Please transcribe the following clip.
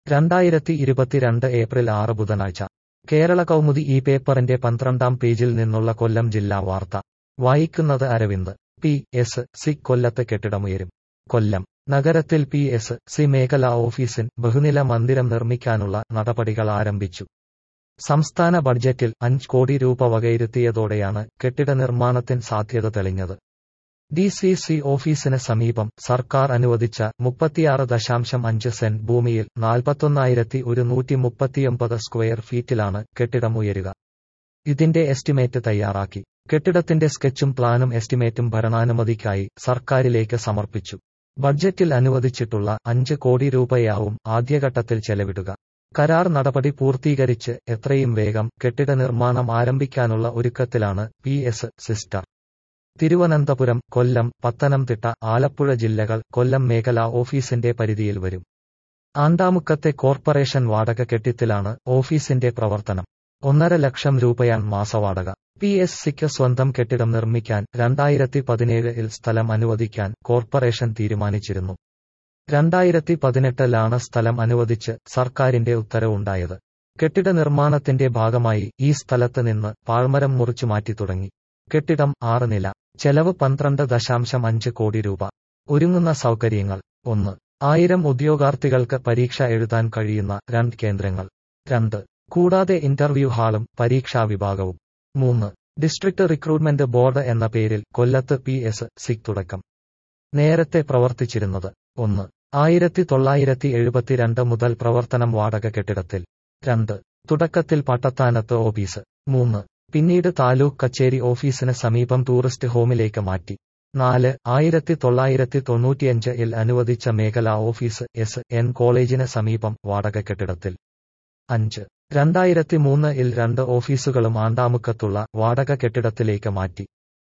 രണ്ടായിരത്തി ഇരുപത്തിരണ്ട് ഏപ്രിൽ ആറ് ബുധനാഴ്ച കേരള കൗമുദി ഈ പേപ്പറിന്റെ പന്ത്രണ്ടാം പേജിൽ നിന്നുള്ള കൊല്ലം ജില്ലാ വാർത്ത വായിക്കുന്നത് അരവിന്ദ് പി എസ് സി കൊല്ലത്ത് കെട്ടിടമുയരും കൊല്ലം നഗരത്തിൽ പി എസ് സി മേഖലാ ഓഫീസിൻ ബഹുനില മന്ദിരം നിർമ്മിക്കാനുള്ള നടപടികൾ ആരംഭിച്ചു സംസ്ഥാന ബഡ്ജറ്റിൽ അഞ്ച് കോടി രൂപ വകയിരുത്തിയതോടെയാണ് കെട്ടിട നിർമ്മാണത്തിന് സാധ്യത തെളിഞ്ഞത് ഡി സി സി ഓഫീസിന് സമീപം സർക്കാർ അനുവദിച്ച മുപ്പത്തിയാറ് ദശാംശം അഞ്ച് സെന്റ് ഭൂമിയിൽ നാൽപ്പത്തൊന്നായിരത്തി ഒരുന്നൂറ്റി മുപ്പത്തിയൊമ്പത് സ്ക്വയർ ഫീറ്റിലാണ് കെട്ടിടം ഉയരുക ഇതിന്റെ എസ്റ്റിമേറ്റ് തയ്യാറാക്കി കെട്ടിടത്തിന്റെ സ്കെച്ചും പ്ലാനും എസ്റ്റിമേറ്റും ഭരണാനുമതിക്കായി സർക്കാരിലേക്ക് സമർപ്പിച്ചു ബഡ്ജറ്റിൽ അനുവദിച്ചിട്ടുള്ള അഞ്ച് കോടി രൂപയാവും ആദ്യഘട്ടത്തിൽ ചെലവിടുക കരാർ നടപടി പൂർത്തീകരിച്ച് എത്രയും വേഗം കെട്ടിട നിർമ്മാണം ആരംഭിക്കാനുള്ള ഒരുക്കത്തിലാണ് P S sister Thiruvananthapuram Kollam Pathanamthitta Alappuzha ജില്ലകൾ കൊല്ലം മേഖലാ ഓഫീസിന്റെ പരിധിയിൽ വരും ആണ്ടാമുക്കത്തെ കോർപ്പറേഷൻ വാടക കെട്ടിടത്തിലാണ് ഓഫീസിന്റെ പ്രവർത്തനം ഒന്നര ലക്ഷം രൂപയാണ് മാസവാടക പി എസ് സിക്ക് സ്വന്തം കെട്ടിടം നിർമ്മിക്കാൻ രണ്ടായിരത്തി പതിനേഴിൽ സ്ഥലം അനുവദിക്കാൻ കോർപ്പറേഷൻ തീരുമാനിച്ചിരുന്നു രണ്ടായിരത്തി പതിനെട്ടിലാണ് സ്ഥലം അനുവദിച്ച് സർക്കാരിന്റെ ഉത്തരവുണ്ടായത് കെട്ടിട നിർമ്മാണത്തിന്റെ ഭാഗമായി ഈ സ്ഥലത്ത് നിന്ന് പാഴ്മരം മുറിച്ചു മാറ്റി തുടങ്ങി കെട്ടിടം ആറ് നില ചെലവ് പന്ത്രണ്ട് ദശാംശം അഞ്ച് കോടി രൂപ ഒരുങ്ങുന്ന സൗകര്യങ്ങൾ ഒന്ന് ആയിരം ഉദ്യോഗാർത്ഥികൾക്ക് പരീക്ഷ എഴുതാൻ കഴിയുന്ന രണ്ട് കേന്ദ്രങ്ങൾ രണ്ട് കൂടാതെ ഇന്റർവ്യൂ ഹാളും പരീക്ഷാ വിഭാഗവും മൂന്ന് ഡിസ്ട്രിക്ട് റിക്രൂട്ട്മെന്റ് ബോർഡ് എന്ന പേരിൽ കൊല്ലത്ത് പി എസ് സിക് തുടക്കം നേരത്തെ പ്രവർത്തിച്ചിരുന്നത് ഒന്ന് ആയിരത്തി തൊള്ളായിരത്തി എഴുപത്തിരണ്ട് മുതൽ പ്രവർത്തനം വാടക കെട്ടിടത്തിൽ രണ്ട് തുടക്കത്തിൽ പട്ടത്താനത്ത് ഓഫീസ് മൂന്ന് പിന്നീട് താലൂക്ക് കച്ചേരി ഓഫീസിന് സമീപം ടൂറിസ്റ്റ് ഹോമിലേക്ക് മാറ്റി നാല് ആയിരത്തി തൊള്ളായിരത്തി തൊണ്ണൂറ്റിയഞ്ച് ഇൽ അനുവദിച്ച മേഖലാ ഓഫീസ് എസ് എൻ കോളേജിന് സമീപം വാടക കെട്ടിടത്തിൽ അഞ്ച് രണ്ടായിരത്തി മൂന്ന് ഇൽ രണ്ട് ഓഫീസുകളും ആണ്ടാമുക്കത്തുള്ള വാടക കെട്ടിടത്തിലേക്ക് മാറ്റി